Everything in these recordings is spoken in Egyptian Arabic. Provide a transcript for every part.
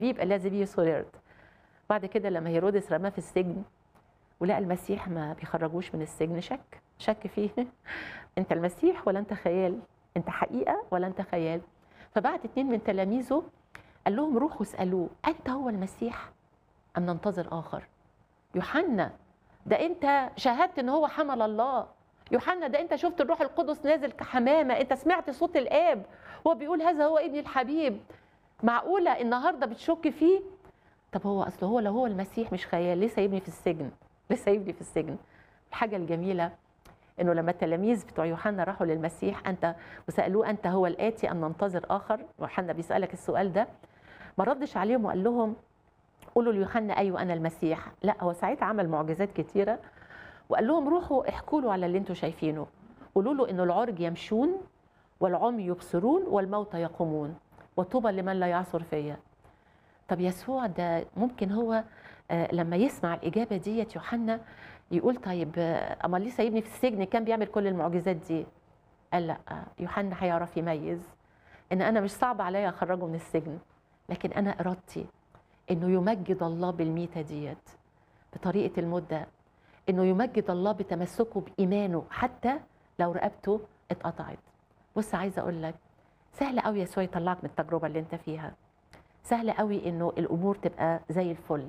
بيبقى الذي به سررت بعد كده لما هيرودس رماه في السجن ولقى المسيح ما بيخرجوش من السجن شك شك فيه انت المسيح ولا انت خيال انت حقيقه ولا انت خيال فبعت اتنين من تلاميذه قال لهم روحوا اسالوه انت هو المسيح ام ننتظر اخر يوحنا ده انت شاهدت ان هو حمل الله يوحنا ده انت شفت الروح القدس نازل كحمامه انت سمعت صوت الاب هو بيقول هذا هو ابني الحبيب معقوله النهارده بتشك فيه طب هو اصل هو لو هو المسيح مش خيال ليه سايبني في السجن ليه سايبني في السجن الحاجه الجميله انه لما التلاميذ بتوع يوحنا راحوا للمسيح انت وسالوه انت هو الاتي ام ننتظر اخر يوحنا بيسالك السؤال ده ما ردش عليهم وقال لهم قولوا ليوحنا ايوه انا المسيح لا هو ساعتها عمل معجزات كتيره وقال لهم روحوا احكوا له على اللي انتم شايفينه قولوا له انه العرج يمشون والعمي يبصرون والموتى يقومون وطوبى لمن لا يعصر فيا طب يسوع ده ممكن هو آه، لما يسمع الاجابه ديت يوحنا يقول طيب آه، امال ليه سايبني في السجن كان بيعمل كل المعجزات دي قال لا آه، يوحنا هيعرف يميز ان انا مش صعب عليا اخرجه من السجن لكن انا ارادتي انه يمجد الله بالميته ديت بطريقه الموت ده انه يمجد الله بتمسكه بايمانه حتى لو رقبته اتقطعت بص عايزه اقول لك سهل قوي يسوع يطلعك من التجربه اللي انت فيها سهل قوي انه الامور تبقى زي الفل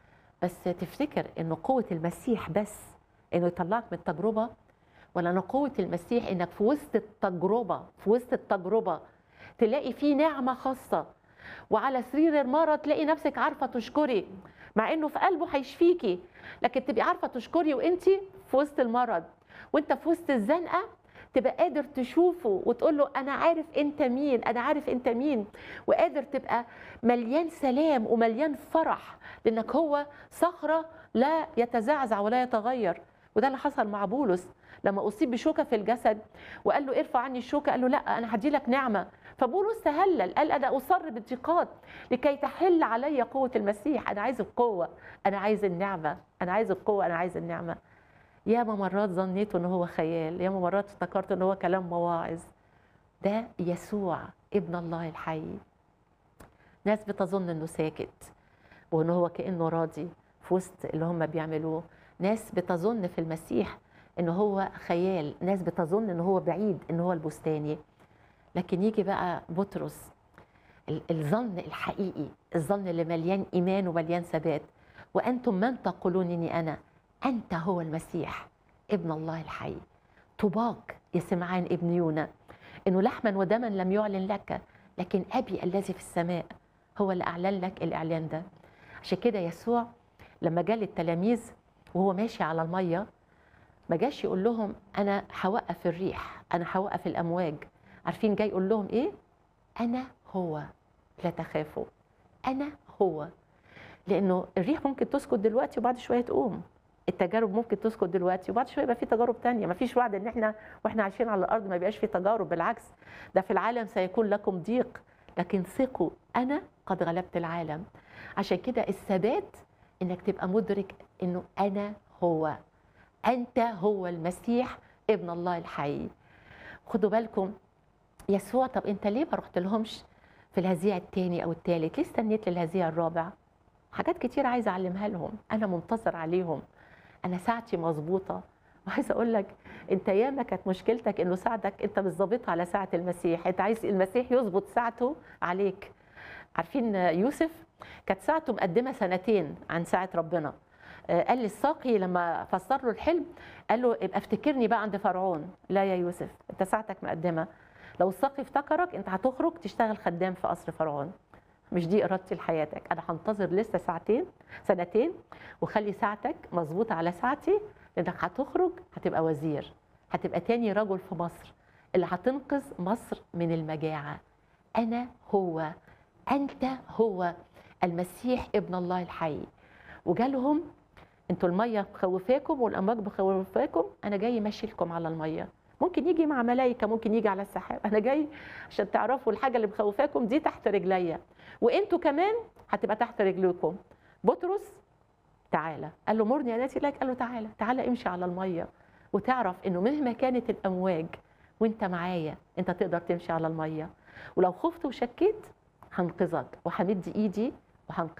بس تفتكر انه قوه المسيح بس انه يطلعك من التجربه ولا ان قوه المسيح انك في وسط التجربه في وسط التجربه تلاقي فيه نعمه خاصه وعلى سرير المرض تلاقي نفسك عارفه تشكري مع انه في قلبه هيشفيكي لكن تبقي عارفه تشكري وانت في وسط المرض وانت في وسط الزنقه تبقى قادر تشوفه وتقول له انا عارف انت مين انا عارف انت مين وقادر تبقى مليان سلام ومليان فرح لانك هو صخره لا يتزعزع ولا يتغير وده اللي حصل مع بولس لما اصيب بشوكه في الجسد وقال له ارفع عني الشوكه قال له لا انا هدي لك نعمه فبولس تهلل قال انا اصر بالضيقات لكي تحل علي قوه المسيح انا عايز القوه انا عايز النعمه انا عايز القوه انا عايز النعمه ياما مرات ظنيت ان هو خيال ياما مرات افتكرت ان هو كلام مواعظ ده يسوع ابن الله الحي ناس بتظن انه ساكت وان هو كانه راضي في وسط اللي هم بيعملوه ناس بتظن في المسيح ان هو خيال ناس بتظن ان هو بعيد ان هو البستاني لكن يجي بقى بطرس ال- الظن الحقيقي الظن اللي مليان ايمان ومليان ثبات وانتم من تقولون اني انا انت هو المسيح ابن الله الحي طوباك يا سمعان ابن يونا انه لحما ودما لم يعلن لك لكن ابي الذي في السماء هو اللي اعلن لك الاعلان ده عشان كده يسوع لما جاء للتلاميذ وهو ماشي على الميه ما جاش يقول لهم انا هوقف الريح انا هوقف الامواج عارفين جاي يقول لهم ايه انا هو لا تخافوا انا هو لانه الريح ممكن تسكت دلوقتي وبعد شويه تقوم التجارب ممكن تسكت دلوقتي وبعد شويه يبقى في تجارب تانية ما فيش وعد ان احنا واحنا عايشين على الارض ما يبقاش في تجارب بالعكس ده في العالم سيكون لكم ضيق لكن ثقوا انا قد غلبت العالم عشان كده الثبات انك تبقى مدرك انه انا هو انت هو المسيح ابن الله الحي خدوا بالكم يسوع طب انت ليه ما رحت لهمش في الهزيع الثاني او الثالث ليه استنيت للهزيع الرابع حاجات كتير عايزه اعلمها لهم انا منتظر عليهم انا ساعتي مظبوطه وعايزه اقول لك انت ياما كانت مشكلتك انه ساعتك انت مش ظابطها على ساعه المسيح انت عايز المسيح يظبط ساعته عليك عارفين يوسف كانت ساعته مقدمه سنتين عن ساعه ربنا آه، قال للساقي لما فسر له الحلم قال له ابقى افتكرني بقى عند فرعون لا يا يوسف انت ساعتك مقدمه لو الساقي افتكرك انت هتخرج تشتغل خدام في قصر فرعون مش دي ارادتي لحياتك انا هنتظر لسه ساعتين سنتين وخلي ساعتك مظبوطه على ساعتي لانك هتخرج هتبقى وزير هتبقى تاني رجل في مصر اللي هتنقذ مصر من المجاعه انا هو انت هو المسيح ابن الله الحي وجالهم انتوا الميه مخوفاكم والامواج مخوفاكم انا جاي ماشي لكم على الميه ممكن يجي مع ملائكه ممكن يجي على السحاب انا جاي عشان تعرفوا الحاجه اللي مخوفاكم دي تحت رجليا وانتوا كمان هتبقى تحت رجلكم بطرس تعالى قال له مرني يا ناسي لك قال له تعالى تعالى امشي على الميه وتعرف انه مهما كانت الامواج وانت معايا انت تقدر تمشي على الميه ولو خفت وشكيت هنقذك وهمد ايدي وهنقذ